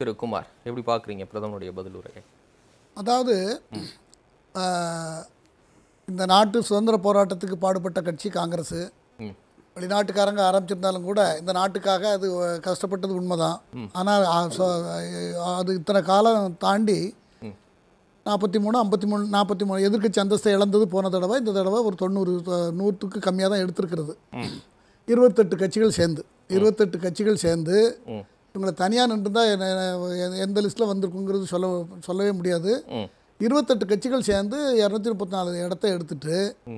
திரு குமார் எப்படி பார்க்குறீங்க பிரதமருடைய பதில் உரையை அதாவது ஆஹ், இந்த நாட்டு சுதந்திர போராட்டத்துக்கு பாடுபட்ட கட்சி காங்கிரஸ் ம் வெளிநாட்டுக்காரங்க ஆரம்பிச்சிருந்தாலும் கூட இந்த நாட்டுக்காக அது அஹ், கஷ்டப்பட்டது உண்மைதான் ஆனால் அ- சொ- அஹ், அது இத்தனை காலம் தாண்டி நாற்பத்தி மூணு ஐம்பத்தி மூணு நாற்பத்தி மூணு எதிர்க்கட்சி அந்தஸ்தை இழந்தது போன தடவை இந்த தடவை ஒரு தொண்ணூறு அஹ், நூற்றுக்கு கம்மியாக தான் எடுத்திருக்கிறது இருபத்தெட்டு கட்சிகள் சேர்ந்து இருபத்தெட்டு கட்சிகள் சேர்ந்து ம். இவங்களை தனியாக நின்றுதான் என்ன- எந்த லிஸ்ட்டில் வந்திருக்குங்கிறது சொல்ல சொல்லவே முடியாது ம் இருபத்தெட்டு கட்சிகள் சேர்ந்து இரநூத்தி முப்பத்தி நாலு இடத்த எடுத்துட்டு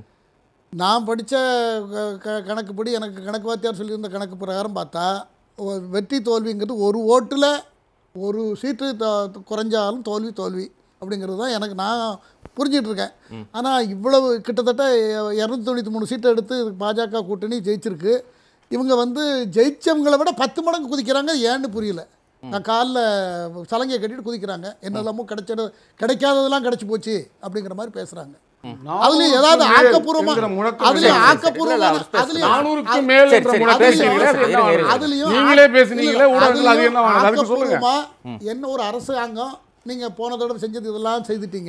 நான் படித்த கணக்குப்படி எனக்கு கணக்கு வாத்தியார் சொல்லியிருந்த கணக்கு பிரகாரம் பார்த்தா ஒரு வெற்றி தோல்விங்கிறது ஒரு ஓட்டில் ஒரு சீட்டு த- குறைஞ்சாலும் தோல்வி தோல்வி அப்படிங்கிறது தான் எனக்கு நான் புரிஞ்சிட்டு இருக்கேன் ஆனால் இவ்வளவு கிட்டத்தட்ட இரநூத்தி தொண்ணூற்றி மூணு சீட்டை எடுத்து பாஜக கூட்டணி ஜெயிச்சிருக்கு இவங்க வந்து ஜெயிச்சவங்களை விட பத்து மடங்கு குதிக்கிறாங்க ஏன்னு புரியல நான் காலில் சலங்கையை கட்டிட்டு குதிக்கிறாங்க என்னெல்லாமோ கிடைச்சது கிடைக்காததெல்லாம் கிடைச்சி போச்சு அப்படிங்கிற மாதிரி பேசுகிறாங்க அதுலயும் ஏதாவது ஆக்கப்பூர்வமா அதுலயும் ஆக்கப்பூர்வமா அதுலயும் நானூறுக்கு மேல் சரி, என்ற சரி, முழக்கம் பேசுங்க, பேசுறீங்களே, பேசுங்க, அது என்ன இருங்க, ஆகுது? அதுலயும் நீங்களே ஆ- பேசுனீங்களே இல்ல, ஊடகங்கள் அது என்ன அதுலயும் ஆகுது? அதுக்கு சொல்லுங்க ஆக்கப்பூர்வமா என்ன ஒரு அரசாங்கம் நீங்க போன தடவை செஞ்சது இதெல்லாம் செய்துட்டீங்க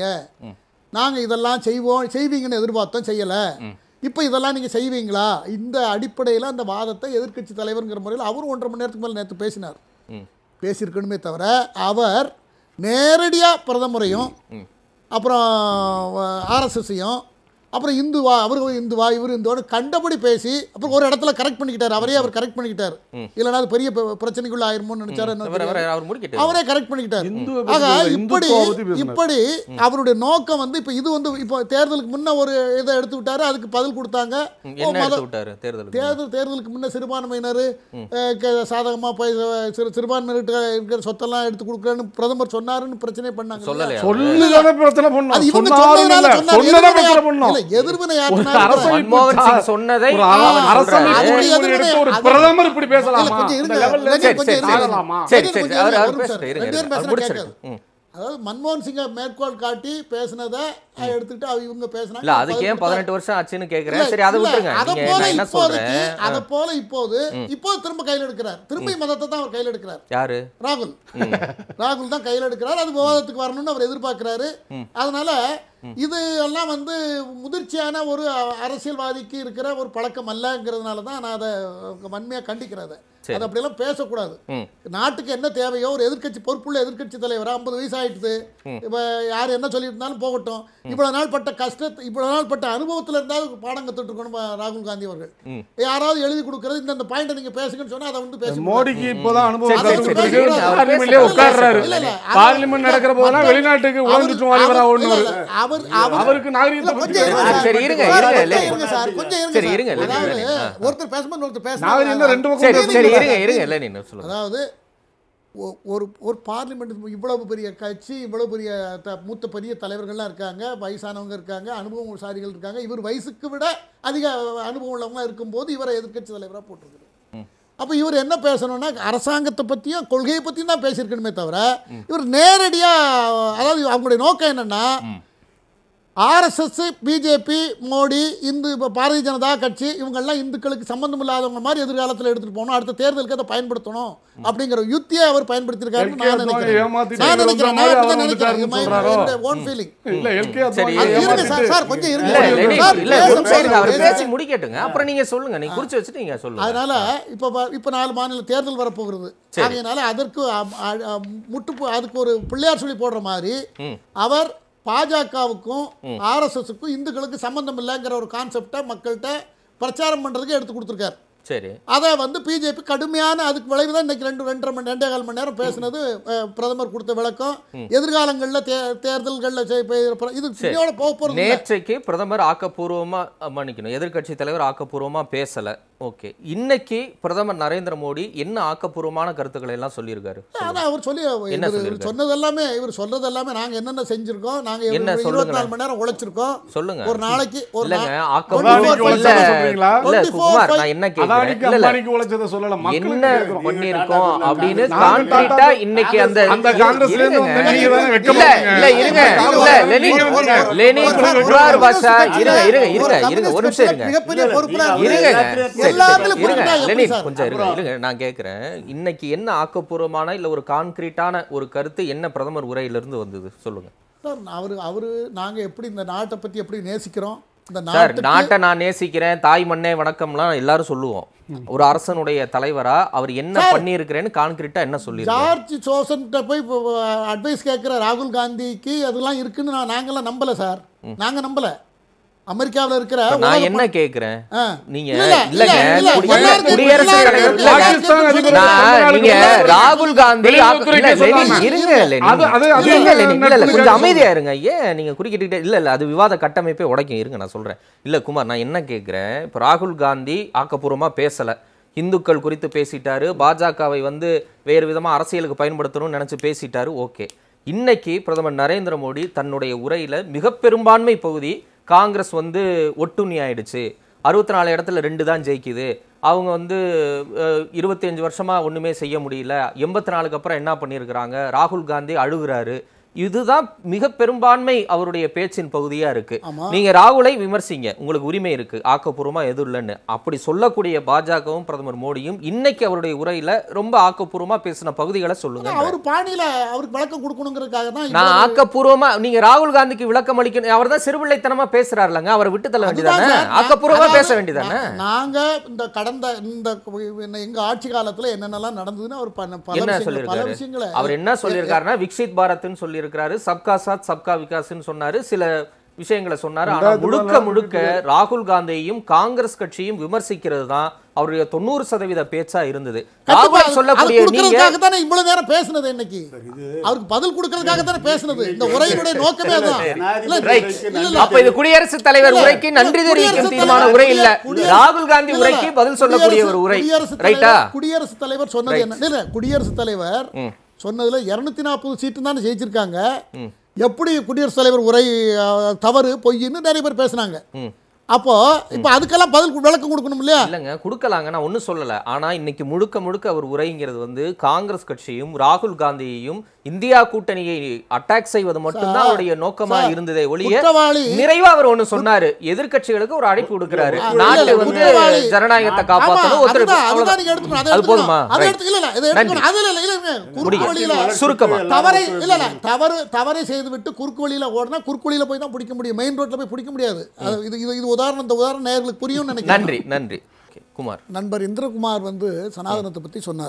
நாங்க இதெல்லாம் செய்வோம் செய்வீங்கன்னு எதிர்பார்த்தோம் செய்யல இப்போ இதெல்லாம் நீங்க செய்வீங்களா இந்த அடிப்படையில் அந்த வாதத்தை எதிர்க்கட்சி தலைவர்ங்கிற முறையில் அவரும் ஒன்றரை மணி நேரத்துக்கு மேலே நேற்று பேசினார் ம் பேசியிருக்கணுமே தவிர அவர் நேரடியாக பிரதமரையும் அப்புறம் ஆர்எஸ்எஸ்ஸையும் அப்புறம் இந்துவா அவர் இந்துவா இவர் இந்துவான்னு கண்டபடி பேசி அப்புறம் ஒரு இடத்துல கரெக்ட் பண்ணிக்கிட்டார் அவரே அவர் கரெக்ட் பண்ணிக்கிட்டார் இல்லைன்னா அது பெரிய ப- பிரச்சனைக்குள்ள ஆயிருமோன்னு நினைச்சாரு என்ன அவர் அவர் தெரியாது. அவர் முடிக்கிட்டு அவரே கரெக்ட் பண்ணிக்கிட்டார் இந்துவை ஆக பத்தி பேசல, இப்படி இந்துத்துவா பத்தி பேசினார். இப்படி அவருடைய நோக்கம் வந்து இப்போ இது வந்து இப்போ தேர்தலுக்கு முன்ன ஒரு இதை எடுத்து விட்டாரு அதுக்கு பதில் கொடுத்தாங்க ம், ஓ, என்ன மத- எடுத்து விட்டாரு தேர்தலுக்கு தேர்தல் தேர்தலுக்கு முன்ன சிறுபான்மையினர் சாதகமாக போய் சிறு சிறுபான்மையினர்கிட்ட இருக்கிற சொத்தெல்லாம் எடுத்து கொடுக்குறேன்னு பிரதமர் சொன்னாருன்னு பிரச்சனை பண்ணாங்க இல்லையா? சொல்லலையா சொல்லுதானே பிரச்சனை பண்ணோம் அது இவங்க சொன்னாலும் சொன்னதுனால இல்ல சொன்னாரு. சொன்னதை எதிர்வினை பிரச்சனை யார்- பண்ணோம் இல்ல, எதிர்வினை யாருன்னா ஒரு அரசை இருக்கிறாங்க. மன்மோகன் சிங் சொன்னதை ஒரு அவர் அரசமைப்பு சொல்றாரு. அது முடிவு எதிர்வினை- எடுத்து ஒரு அது- பிரதமர் இப்படி இல்ல, பேசலாமா கொஞ்சம் இருங்க. அந்த level ல லெனின் சரி, கொஞ்சம் சரி, இருங்க. ஆகலாமா? சரி, லெனின் சரி, கொஞ்சம் அவர்- இருங்க. அவர் ஒரு நிமிஷம். பேசட்டும், இருங்க, ரெண்டு பேரும் இருங்க. அவர் பேசுனா முடிச்சிருட்டு. கேட்காது. ம். அதாவது மன்மோகன் சிங்கை மேற்கோள் காட்டி பேசினதை எடுத்துக்கிட்டு அவ இவங்க பேசினாங்க இல்ல அதுக்கு ஏன் பதில் பதினெட்டு வருஷம் ஆச்சுன்னு கேக்குறேன் இல்ல, சரி அதை இல்ல, விட்டுருங்க அதை நீங்க போல நான் என்ன இப்போதைக்கு சொல்றேன் அதை போல இப்போது இப்போ திரும்ப கையில் எடுக்கிறார் திரும்பி மதத்தை தான் அவர் கையில் எடுக்கிறார் யாரு ராகுல் ராகுல் தான் கையில் எடுக்கிறார் அது விவாதத்துக்கு வரணும்னு அவர் எதிர்பார்க்கிறாரு அதனால இது எல்லாம் வந்து முதிர்ச்சியான ஒரு அ- அரசியல்வாதிக்கு இருக்கிற ஒரு பழக்கம் அல்லங்கிறதுனால தான் நான் அதை வன்மையாக கண்டிக்கிறேன் அதை சரி. அது அப்படியெல்லாம் பேசக்கூடாது ம். நாட்டுக்கு என்ன தேவையோ ஒரு எதிர்க்கட்சி பொறுப்புள்ள எதிர்க்கட்சி தலைவர் ஐம்பது வயசு ஆயிடுது இப்போ யார் என்ன சொல்லியிருந்தாலும் போகட்டும் இவ்வளவு நாள் பட்ட கஷ்டத்தை இவ்வளவு நாள் பட்ட அனுபவத்துல இருந்தாலும் பாடம் கத்துட்டு இருக்கணும் பா- ராகுல் காந்தி அவர்கள் ம். யாராவது எழுதி கொடுக்கறது இந்த இந்த பாயிண்ட்டை நீங்க பேசுங்கன்னு சொன்னா அதை வந்து பேச மோடிக்கு இப்பதான் அனுபவம் சரி, சரி, கத்துக்கிட்டு சரி, இருக்கு. சரி, அவர் பார்லிமெண்ட்லயே பேசட்டும். உட்கார்றாரு இல்ல, இல்ல, அது- பார்லிமெண்ட் நடக்கிற போதெல்லாம் மத்த- வெளிநாட்டுக்கு அவர்- உழந்துட்டு வாலிபரா அவர்- ஒண்ணு இல்ல, இல்ல, அவர் அவர் அவருக்கு நாகரிகத்தை இல்ல, பத்தி கொஞ்சம் இருங்க பேசணும். சார். சரி, இருங்க, சார், இருங்க, கொஞ்சம் இல்ல. இருங்க சார், கொஞ்சம் இருங்க சரி, சார். இருங்க, இல்ல, அதாவது இல்ல, ஆ. ஒருத்தர் பேசும்போது ஒருத்தர் நாகரிகம் பேசணும் ரெண்டு பக்கம் சரி பேசணும். சரி இருங்க இருங்க இல்ல நீங்க சொல்லுங்க அதாவது ஒ- ஒரு ஒரு பார்லிமெண்ட் இவ்வளவு பெரிய கட்சி இவ்வளவு பெரிய த- மூத்த பெரிய தலைவர்கள்லாம் இருக்காங்க வயசானவங்க இருக்காங்க அனுபவசாலிகள் இருக்காங்க இவர் வயசுக்கு விட அதிக அனுபவம் உள்ளவங்க இருக்கும்போது இவரை எதிர்க்கட்சி தலைவராக போட்டிருக்கிறார் அப்போ இவர் என்ன பேசணும்னா அரசாங்கத்தை பற்றியும் கொள்கையை பற்றியும் தான் பேசியிருக்கணுமே தவிர இவர் நேரடியாக அதாவது அவங்களுடைய நோக்கம் என்னன்னா ஆர்எஸ்எஸ் பிஜேபி மோடி இந்து இப்போ பாரதிய ஜனதா கட்சி இவங்கெல்லாம் இந்துக்களுக்கு சம்பந்தம் இல்லாதவங்க மாதிரி எதிர்காலத்தில் எடுத்துட்டு போகணும் அடுத்த தேர்தலுக்கு அதை பயன்படுத்தணும் அப்படிங்கிற யுத்தியை அவர் பயன்படுத்தியிருக்காருன்னு நான் LK நினைக்கிறேன் ஏமாத்திட்டு நான் இவர் நினைக்கிறேன் வந்த நான் மாதிரி அப்படிதான் அவர் நினைக்கிறேன் வந்துட்டாருன்னு சொல்றாரோ? ஓன் ஃபீலிங் இல்ல எல்கே சரி, அது இருங்க சார் அத்வானி சார் கொஞ்சம் இருங்க இல்ல லெனின், சார், இல்ல பேச ஒரு நிமிஷம் இருங்க, அவர் பேச- பேசி முடிக்கட்டுங்க அப்புறம் நீங்க சொல்லுங்க நீங்க குறிச்சு வச்சுட்டு நீங்க சொல்லுங்க அதனால இப்போ பா- இப்போ நாலு மாநில தேர்தல் வரப்போகிறது ஆகையினால அதற்கு அ- அ- அ- முட்டு அதுக்கு ஒரு பிள்ளையார் சொல்லி போடுற மாதிரி ம். அவர் பாஜகவுக்கும் ஆர்எஸ்எஸ்க்கும் இந்துக்களுக்கு சம்பந்தம் இல்லைங்கிற ஒரு கான்செப்டை மக்கள்கிட்ட பிரச்சாரம் பண்ணுறதுக்கு எடுத்து கொடுத்துருக்காரு சரி அதை வந்து பிஜேபி கடுமையான அதுக்கு விளைவு தான் இன்னைக்கு ரெண்டு ரெண்டரை மணி ரெண்டே கால் மணி நேரம் பேசுனது அஹ், பிரதமர் கொடுத்த விளக்கம் எதிர்காலங்களில் தே தேர்தல்களில் இது பின்னோட போக போகிறது நேற்றைக்கு பிரதமர் ஆக்கப்பூர்வமா அஹ், மன்னிக்கணும் எதிர்க்கட்சி தலைவர் ஆக்கப்பூர்வமா பேசல ஓகே இன்னைக்கு பிரதமர் நரேந்திர மோடி என்ன ஆக்கப்பூர்வமான கருத்துக்களை எல்லாம் சொல்லியிருக்காரு ஆனா அவர் சொல்லி என்ன இவர் இவர் சொல்லியிருக்காரு? சொன்னது எல்லாமே இவர் சொல்றது எல்லாமே நாங்க என்னென்ன செஞ்சிருக்கோம் நாங்க என்ன இருபத்தி சொல்லுங்களேன். நாலு மணி நேரம் உழைச்சிருக்கோம் சொல்லுங்க ஒரு நாளைக்கு ஒரு இல்லங்க நா- ஆக்கப்பூர்வம் 24 இல்ல உழைச்சதை சொல்றீங்களா? இல்ல 24 குமார் நான் என்ன கேக்குறேன் அதானிக்கு இல்ல இல்ல அம்பானிக்கு உழைச்சதை சொல்லல மக்களுக்கு என்ன கேக்குறோம். பண்ணிருக்கோம் அப்படின்னு நாங்க கான்கிரீட்டா டாடா- இன்னைக்கு அந்த அந்த காங்கிரஸ்ல இருந்து இருங்க. வந்த நீங்க தானே இல்ல வெட்கப்படுறீங்க. இல்ல இருங்க இல்ல லெனின் லெனின் ஒரு குரார் பாஷா கம்யூனிஸ்ட் இருங்க இருங்க கட்சியில இருங்க இருங்க ஒரு நிமிஷம் இருங்க மிகப்பெரிய பொறுப்புல இருங்க சரி, எல்லாத்துலயும் இருங்க, புரிஞ்சுட்டா எப்படி லெனின், சார்? கொஞ்சம் இருங்க, இருங்க, நான் கேட்கிறேன் இன்னைக்கு என்ன ஆக்கப்பூர்வமான இல்ல ஒரு கான்கிரீட்டான ஒரு கருத்து என்ன பிரதமர் உரையிலிருந்து வந்தது சொல்லுங்க சார் அவரு அவரு நாங்க எப்படி இந்த நாட்டை பத்தி எப்படி நேசிக்கிறோம் இந்த சார் நாட்டுக்கு நாட்டை நான் நேசிக்கிறேன் தாய் மண்ணே வணக்கம்லாம் எல்லாரும் சொல்லுவோம் ஒரு அரசனுடைய தலைவரா அவர் என்ன பண்ணியிருக்கிறேன்னு கான்கிரீட்டா என்ன சொல்லியிருக்காரு ஜார்ஜ் சோசன்கிட்ட போய் அட்வைஸ் கேட்குற ராகுல் காந்திக்கு அதெல்லாம் இருக்குன்னு நான் நாங்களாம் நம்பல சார் நாங்க நம்பல அமெரிக்காவுல இருக்கிற இப்ப நான் உலக என்ன கேக்குறேன் ஆ. நீங்க இல்ல, இல்ல, இல்லங்க இல்ல, குடி- எல்லாருக்கும் குடியரசுத் எல்லாருக்கும் தலைவர் எல்லாருக்கும் இல்லங்க. பாகிஸ்தான் அதிபர் நான் தமிழ்நாடு நீங்க முதல்வர் ராகுல் காந்தி வெளியுறவுத்துறை இல்ல, பேச லெனின், சொன்னாங்க. இருங்க லெனின். அது- அது- அது இல்ல, இல்ல, லெனின், இல்ல, இல்ல, நட்புக்கு கொஞ்சம் சொல்லுங்க. அமைதியா இருங்க ஏன் நீங்க குறுக்கிட்டுக்கிட்டே இல்ல இல்ல அது விவாத கட்டமைப்பே உடைக்கும் இருங்க நான் சொல்றேன் இல்ல குமார் நான் என்ன கேக்குறேன் இப்ப ராகுல் காந்தி ஆக்கப்பூர்வமா பேசல இந்துக்கள் குறித்து பேசிட்டாரு பாஜகவை வந்து வேறு விதமா அரசியலுக்கு பயன்படுத்தணும்னு நினைச்சு பேசிட்டாரு ஓகே இன்னைக்கு பிரதமர் நரேந்திர மோடி தன்னுடைய உரையில மிக பெரும்பான்மை பகுதி காங்கிரஸ் வந்து ஒட்டுண்ணி ஆயிடுச்சு அறுபத்தி நாலு இடத்துல ரெண்டு தான் ஜெயிக்குது அவங்க வந்து இருபத்தி அஞ்சு வருஷமா ஒண்ணுமே செய்ய முடியல எண்பத்தி நாலுக்கு அப்புறம் என்ன பண்ணியிருக்கிறாங்க ராகுல் காந்தி அழுகுறாரு இதுதான் மிக பெரும்பான்மை அவருடைய பேச்சின் பகுதியா இருக்கு ஆமா. நீங்க ராகுலை விமர்சிங்க உங்களுக்கு உரிமை இருக்கு ஆக்கப்பூர்வமா எதுவும் இல்லைன்னு அப்படி சொல்லக்கூடிய பாஜகவும் பிரதமர் மோடியும் இன்னைக்கு அவருடைய உரையில ரொம்ப ஆக்கப்பூர்வமா பேசின பகுதிகளை சொல்லுங்க அவர் பாணியில அவருக்கு விளக்கம் கொடுக்கணுங்கிறதுக்காக தான் நான் இவ்வளவு- ஆக்கப்பூர்வமா நீங்க ராகுல் காந்திக்கு விளக்கம் அளிக்கணும் அவர் தான் சிறுபிள்ளைத்தனமா பேசுறாருலங்க அவரை விட்டு தள்ள அதுதான் வேண்டியதானே சார். நான்- ஆக்கப்பூர்வமா அதாவது பேச வேண்டியதானே நா- நாங்க இந்த கடந்த இந்த இந்த எங்க ஆட்சி காலத்துல என்னென்னலாம் நடந்ததுன்னு அவர் பல பல என்ன விஷயங்களை பல சொல்லியிருக்காரு விஷயங்களை அவர் என்ன சொல்லியிருக்காருன்னா விக்சித் பாரத்னு சொல்லியிருக்காரு சப்கா சாத் சப்கா விகாஸ்னு சொன்னாரு சில விஷயங்களை சொன்னாரு ஆனா ரெண்டாயிரத்தி முழுக்க பதினாறு முழுக்க ராகுல் காந்தியையும் காங்கிரஸ் கட்சியும் விமர்சிக்கிறது தான் அவருடைய தொண்ணூறு சதவீத பேச்சா இருந்தது கண்டிப்பா ராகுல் அது- சொல்லக்கூடிய அது நீங்க கொடுக்கறதுக்காக தானே இவ்வளவு நேரம் பேசுனது இன்னைக்கு அவருக்கு பதில் கொடுக்கறதுக்காக தானே பேசுனது இந்த உரையினுடைய நோக்கமே அதுதான் இல்ல, ரைட் இல்ல, இல்ல. அப்ப இது குடியரசுத் தலைவர் இல்ல, உரைக்கு நன்றி குடியரசுத் தெரிவிக்கும் தலைவர் தீர்மான உரை இல்ல குடியரசு- ராகுல் காந்தி இல்ல, உரைக்கு பதில் சொல்லக்கூடிய ஒரு உரை குடியரசுத் ரைட்டா தலைவர் குடியரசுத் தலைவர் சொன்னது Right. என்ன இல்ல குடியரசுத் தலைவர் ம். சொன்னதுல இருநூத்தி நாற்பது சீட்டு தானே ஜெயிச்சிருக்காங்க எப்படி குடியரசுத் தலைவர் உரை அஹ், தவறு பொய்ன்னு நிறைய பேர் பேசுனாங்க ம். அப்போ இப்போ அதுக்கெல்லாம் பதில் கு- விளக்கம் கொடுக்கணும் இல்லையா இல்லைங்க கொடுக்கலாங்க நான் ஒன்றும் சொல்லல ஆனா இன்னைக்கு முழுக்க முழுக்க அவர் உரைங்கிறது வந்து காங்கிரஸ் கட்சியும் ராகுல் காந்தியையும் இந்தியா கூட்டணியை அட்டாக் செய்வது மட்டும்தான் சார், அவருடைய நோக்கமா சார், இருந்ததே ஒழிய குற்றவாளி நிறைவா அவர் ஒண்ணு சொன்னாரு எதிர்க்கட்சிகளுக்கு ஒரு அழைப்பு கொடுக்கிறாரு இல்ல, நாட்டு இல்ல, வந்து குற்றவாளி. ஜனநாயகத்தை ஆமா, காப்பாற்றணும் ஒத்துழைப்பு அதுதான், அதுதான் அவ்வளவுதான். நீங்க எடுத்துக்கணும். அதை அது எடுத்துக்கணும். போதுமா அதை Right. எடுத்து- இல்ல, இல்ல, இதை எடுத்துக்கணும். அதுல இல்ல, இல்ல, இல்ல, குறுக்கு முடியும். வழியில சுருக்கமா. தவறை இல்ல இல்ல தவறு தவறை செய்து விட்டு குறுக்கு வழியில ஓடினா குறுக்கு வழியில போய் தான் பிடிக்க முடியும் மெயின் ரோட்ல போய் பிடிக்க முடியாது அது இது இது இது உதாரணம் இந்த உதாரணம் நேயர்களுக்கு புரியும்னு நினைக்கிறேன் நன்றி நன்றி Okay, குமார் நண்பர் இந்திரகுமார் வந்து சனாதனத்தை பற்றி சொன்னார்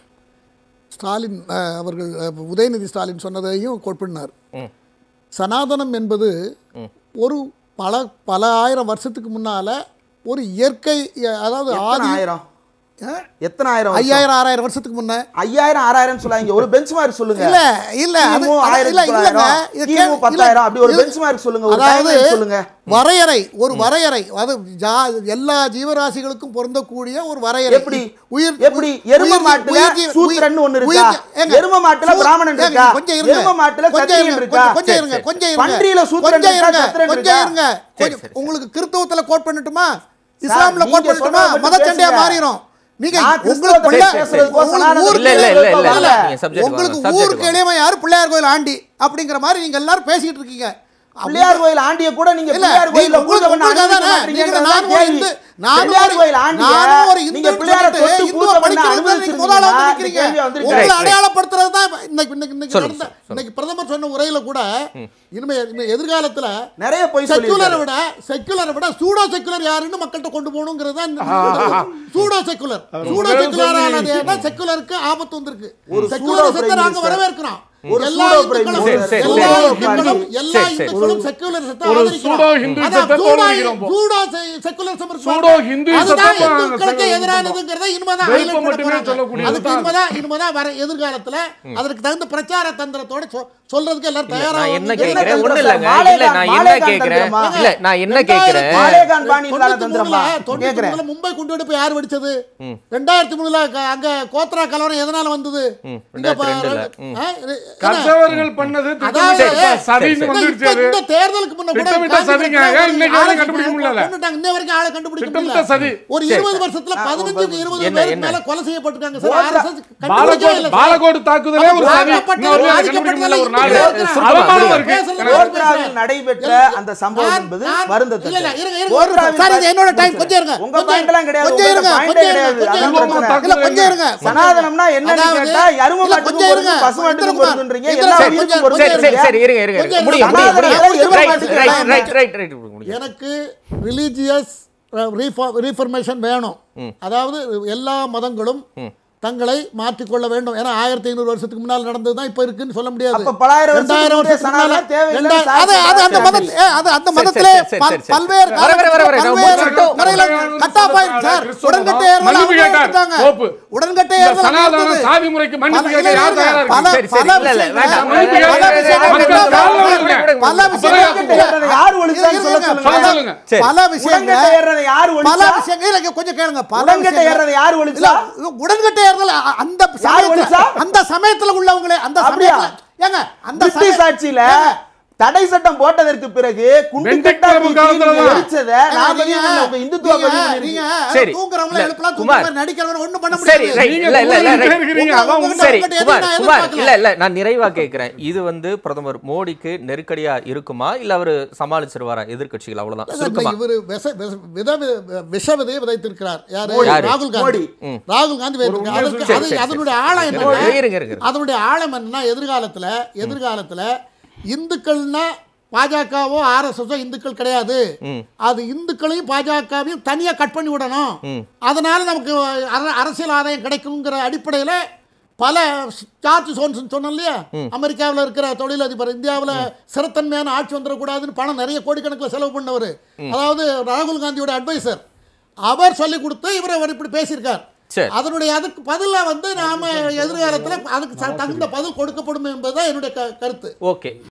ஸ்டாலின் அஹ், அவர்கள் அஹ், உதயநிதி ஸ்டாலின் சொன்னதையும் கொப்பினார் ம். சனாதனம் என்பது ஒரு பல பல ஆயிரம் வருஷத்துக்கு முன்னால ஒரு இயற்கை அஹ், அதாவது எத்தனை ஆதி ஆயிரம் அஹ், எத்தனை ஆயிரம் வருஷம்? ஐயாயிரம் ஆறாயிரம் வருஷத்துக்கு முன்ன ஐயாயிரம் ஆறாயிரம் சொல்லாதீங்க ஒரு பெஞ்ச் மார்க் சொல்லுங்க இல்ல இல்ல அது கிமு அது- ஆயிரத்தி இல்ல இல்லங்க தொள்ளாயிரம், இது கிமு கேள்வி- பத்தாயிரம், இல்ல, அப்படி ஒரு இது- benchmark சொல்லுங்க, ஒரு அதாவது timeline சொல்லுங்க. வரையறை ஒரு வரையறை அது ஜா- எல்லா ஜீவராசிகளுக்கும் பொருந்தக்கூடிய ஒரு வரையறை எப்படி உயிர் எப்படி எரும உயிர் ஜீ- மாட்டுல உயிர் ஜீ- சூத்திரன்னு ஒண்ணு உயிர் இருக்கா ஜீ- ஏங்க, எரும மாட்டுல சூ- பிராமணன் ஏங்க, இருக்கா கொஞ்சம் இருங்க. எரும மாட்டுல கொஞ்சம் சத்திரியன் இருங்க, இருக்கா கொஞ்சம் சரி, இருங்க சரி. கொஞ்சம் இருங்க பன்றியில சூத்திரன் கொஞ்சம் இருக்கா, இருங்க சத்திரன் கொஞ்சம் இருக்கா? இருங்க சரி, கொஞ்சம் சரி. உங்களுக்கு கிறிஸ்தவத்துல கோட் பண்ணட்டுமா இஸ்லாம்ல நீங்க கோட் பண்ணட்டுமா சொல்றத மத மட்டும் சண்டையா பேசுங்க. மாறிடும் நீங்க நான் உங்களுக்கு கிறிஸ்தவத்தை பிள்ளை- பேசுறதுக்கோ உங்களுக்கு சனாதனத்தை ஊருக்கு இல்ல, இல்ல, இல்ல, இல்ல, இல்ல, இல்ல. நீங்க subject உங்களுக்கு வாங்க, subject ஊருக்கு வாங்க. இளையவன் யாரு பிள்ளையார் கோயில் ஆண்டி அப்படிங்கிற மாதிரி நீங்க எல்லாரும் பேசிட்டு இருக்கீங்க பிள்ளையார் கோயில் ஆண்டிய கூட நீங்க இல்ல, பிள்ளையார் நீங்க கோயில்ல உங்களுக்கு- பூஜை பண்ண உங்களுக்கு அனுமதிக்க அதானே, மாட்டீங்கன்றது நீங்க நானும் ஒரு கேள்வி. இந்து- நானும் பிள்ளையார் ஒரு- கோயில் ஆண்டிய நானும் ஒரு நீங்க இந்துன்னு பிள்ளையாரை சொல்லிட்டு தொட்டு இந்துவை பூஜை பண்ண படிக்கிறதுல நீங்க முதல்ல அனுமதிச்சிருந்தீங்கன்னா இந்த வந்திருக்கிறீங்க. கேள்வி வந்திருக்கு. உங்களை Right, right. அடையாளப்படுத்துறது தான் இப்ப இன்னைக்கு இன்னைக்கு இன்னைக்கு சொல்லுங்க, நடந்த- சொல்லுங்க. இன்னைக்கு பிரதமர் சொன்ன உரையில கூட இனிமே இனிமே எதிர்காலத்துல நிறைய பொய் செக்குலரை சொல்லியிருக்காரு. விட செக்குலரை விட சூடோ செக்குலர் யாருன்னு மக்கள்கிட்ட கொண்டு போகணுங்கிறது தான் சூடோ செக்குலர் சூடோ முதல்ல செக்குலரானது செக்குலருக்கு ஆபத்து வந்திருக்கு ஒரு செக்குலரிசத்தை pseudo நாங்க prime வரவேற்கிறோம் ஒரு எல்லா pseudo prime இந்துக்களும் minister. சரி, எல்லா சரி. இந்துக்களும் எல்லா சரி, சரி. இந்துக்களும் செக்குலரிசத்தை ஒரு ஆதரிக்கிறோம். pseudo hinduism அதான் த்தை pseudo- தோற்கடிக்கிறோம் இப்போ. pseudo se- secularism இருக்கு Pseudo பாருங்க. hinduism அதுதான் த்தை இந்துக்களுக்கு நாங்க எதிரானதுங்கிறதை இனிமேதான் வெறுப்பை highlight பண்ண மட்டுமே போறாங்க. சொல்லக்கூடியது அதுக்கு தான். இனிமேதான் இனிமேதான் வர எதிர்காலத்துல அதற்கு தகுந்த பிரச்சார தந்திரத்தோட சொ- சொல்றதுக்கு எல்லாரும் இல்ல, தயாரா நான் என்ன வந்து- என்ன கேக்குறேன் ஒண்ணு தந்திரம் இல்லைங்க சார்? இல்ல நான் என்ன மாலேகான் கேக்குறேன் தந்திரமா? இல்ல நான் என்ன கேக்குறேன் மாலேகான் பாணி இல்லாத தொண்ணூத்தி தந்திரமா? மூணுல- தொண்ணூத்தி கேக்குறேன். மூணுல மும்பை குண்டுவெடிப்பு யார் வெடிச்சது ரெண்டாயிரத்தி மூணுல க- அங்க கோத்ரா கலவரம் எதனால வந்தது ம், இங்க பா- ரெண்டாயிரத்தி ரெண்டுல. ம். ஆ, ரெ- கர்த்தவர்கள் பண்ணது அதாவது திட்டமிட்ட சதின்னு இந்த வந்துருச்சு இப்ப அது இந்த தேர்தலுக்கு முன்ன கூட திட்டமிட்ட காஞ்சிபுரத்துல சதிங்க. ஒரு இன்னைக்கு ஆளை வரைக்கும் கண்டுபிடிக்க முடியல. கொன்னுட்டாங்க. இன்னை வரைக்கும் ஆளை கண்டுபிடிக்க திட்டமிட்ட முடியல. சதி. ஒரு சரி. இருபது வருஷத்துல பதினஞ்சு இருபது என்ன, பேருக்கு என்ன? மேல கொலை செய்யப்பட்டிருக்காங்க சார் ஓட்டா- RSS கண்டுபிடிக்கவே பாலக்கோடு இல்லை சார். பாலக்கோடு தாக்குதலே ஒரு சதி பாதிக்கப்பட்ட- இன்னும் வரையும் அதை கண்டுபிடிக்க முடியல ஒரு நாள் பாதிக்கப்பட்ட- அவமானம் இருக்கு பேசுறது எனக்கு ஓட்டு கோத்ராவில் நடைபெற்ற அந்த சம்பவம் நான்- என்பது நான்- வருந்தத்தக்கது. இல்ல, இல்ல, இருங்க, இருங்க, ஒரு கோத்ராவில் நிமிஷம். சார், இது என்னோட டைம். கொஞ்சம் இருங்க. உங்க கொஞ்சம் point எல்லாம் கிடையாது. கொஞ்சம் இருங்க, உங்க point கொஞ்சம் கிடையாது. இருங்க, அதான் கொஞ்சம் இருங்க. பிரச்சனை. இல்ல, கொஞ்சம் இருங்க. சனாதனம்னா என்னன்னு அதாவது- கேட்டா, எருமை இல்ல, மாட்டுக்கும் கொஞ்சம் இருங்க. பொருந்தும், பசு மாட்டுக்கும் இந்திரகுமார், பொருந்துன்றீங்க. இந்திரகுமார், எல்லா கொஞ்சம் உயிருக்கும் கொஞ்சம் சரி சரி இருங்க. சரி இருங்க இருங்க இருங்க கொஞ்சம் முடியும் இருங்க. முடியும் முடியும் சனாதனம் ரைட் எதிர்பார்த்து ரைட் கேட்கலாம். ரைட் ரைட் ரைட் முடியும் எனக்கு ரிலீஜியஸ் ரீஃபர்மேஷன் வேணும் அதாவது எல்லா மதங்களும் தங்களை மாற்றிக்கொள்ள வேண்டும் ஏன்னா ஆயிரத்தி ஐநூறு வருஷத்துக்கு முன்னால் நடந்தது தான் இப்ப இருக்குன்னு சொல்ல முடியாது அப்ப பலாயிரம் வருஷத்துக்கு ரெண்டாயிரம் முந்தைய வருஷத்துக்கு முன்னால சனாதனம் தேவையில்லைன்னு ரெண்டாயிரம்- அது அது அந்த சாட்சி மதத்தில் ஏ, அது அந்த சரி, மதத்திலே சரி, சரி, பல்- சரி, சரி. பல்வேறு வர, வர, வர, வர, நான் பல்வேறு முடிச்சுட்டோம். முறையில cut off ஆயிடுச்சு சார். கிறிஸ்தவம், உடன்கட்டை ஏறுதல் மன்னிப்பு அவங்க கேட்டார். எடுத்துட்டாங்க. போப்பு. உடன்கட்டை இந்த ஏறுதல் சனாதன நடந்தது. சாதி முறைக்கு மன்னிப்பு பல- கேட்க இல்ல, யார் இல்ல, தயாரா பல- இருக்கு? சரி, சரி, பல இல்ல, இல்ல, விஷயங்கள் வேண்டாம். மன்னிப்பு பல கேட்க விஷயங்கள் மக்கள் நடந்தது. காலில் விழுங்க. பல விஷயங்கள் உடன்கட்டை ஏறுறதை யார் ஒழிச்சான்னு சொல்ல சொல்லுங்க. சொல்ல சொல்லுங்க. சரி. பல உடன்கட்டை விஷயங்கள் ஏறுறதை யார் பல ஒழிச்சா? விஷயங்கள் இல்ல, கொஞ்சம் கேளுங்க பல உடன்கட்டை விஷயங்கள் ஏறுறதை யார் இல்ல ஒழிச்சா? உடன்கட்டை ஏறுதல் அ- அந்த சமயத்துல ஒழிச்சா? அந்த சமயத்துல உள்ளவங்களே அந்த அப்படியா? சமயத்துல ஏங்க அந்த பிரிட்டிஷ் சமய- ஆட்சியில ஏங்க, தடை சட்டம் போட்டதற்கு பிறகு குண்டு வெண்டைக் கட்டா பிரபு காலத்துல தான். எரிச்சதை நான் பதிவு பண்ணல. உங்க இந்துத்துவா நீங்க- பதிவு நீங்க பண்ணிருக்கு. சரி. தூங்குறவங்கள இல்ல, எழுப்பலாம், குமார். தூங்குறவங்க நடிக்கிறவங்க ஒண்ணும் பண்ண சரி முடியாது. ரைட் நீங்க இல்ல இல்ல இல்ல குமார் ரைட் இருக்கிறீங்க, உங்க- அதான் உங்க- உண்மை. சரி உங்ககிட்ட குமார் எதுவும் நான் குமார் எதிர்பார்க்கல. இல்ல இல்ல நான் நிறைவா கேட்கிறேன் இது வந்து பிரதமர் மோடிக்கு நெருக்கடியா இருக்குமா இல்ல அவரு சமாளிச்சிருவாரா எதிர்க்கட்சிகள் அவ்வளவுதான் இல்ல, சுருக்கமா இவரு விச- விச- வித வி- விஷ விதையை விதைத்திருக்கிறார் யாரு யாரு? ராகுல் காந்தி மோடி. ராகுல் காந்தி விதைத்திருக்கார். உண்மையை அதற்கு- சரி, அது- சரி, சரி. அதனுடைய ஆழம் இருங்க, என்ன இருங்க, இருங்க. அதனுடைய ஆழம் என்னன்னா எதிர்காலத்துல எதிர்காலத்துல இந்துக்கள்னா பாஜகவோ ஆர்எஸ்எஸோ இந்துக்கள் கிடையாது அது இந்துக்களையும் பாஜகவையும் தனியா கட் பண்ணி விடணும் அதனால நமக்கு அர- அரசியல் ஆதாயம் கிடைக்குங்கிற அடிப்படையில பல ஜார்ஜ் சோன்சன் சொன்னோம் இல்லையா அமெரிக்காவில் இருக்கிற தொழிலதிபர் இந்தியாவில் சிறத்தன்மையான ஆட்சி வந்துடக்கூடாதுன்னு பணம் நிறைய கோடிக்கணக்கில் செலவு பண்ணவர் அதாவது ராகுல் காந்தியோட அட்வைசர் அவர் சொல்லி கொடுத்து இவர் அவர் இப்படி பேசியிருக்கார் சரி. அதனுடைய அதுக்கு பதிலா வந்து நாம எதிர்காலத்தில் அதுக்கு ச- தகுந்த பதில் கொடுக்கப்படும் என்பதுதான் என்னுடைய க- கருத்து ஓகே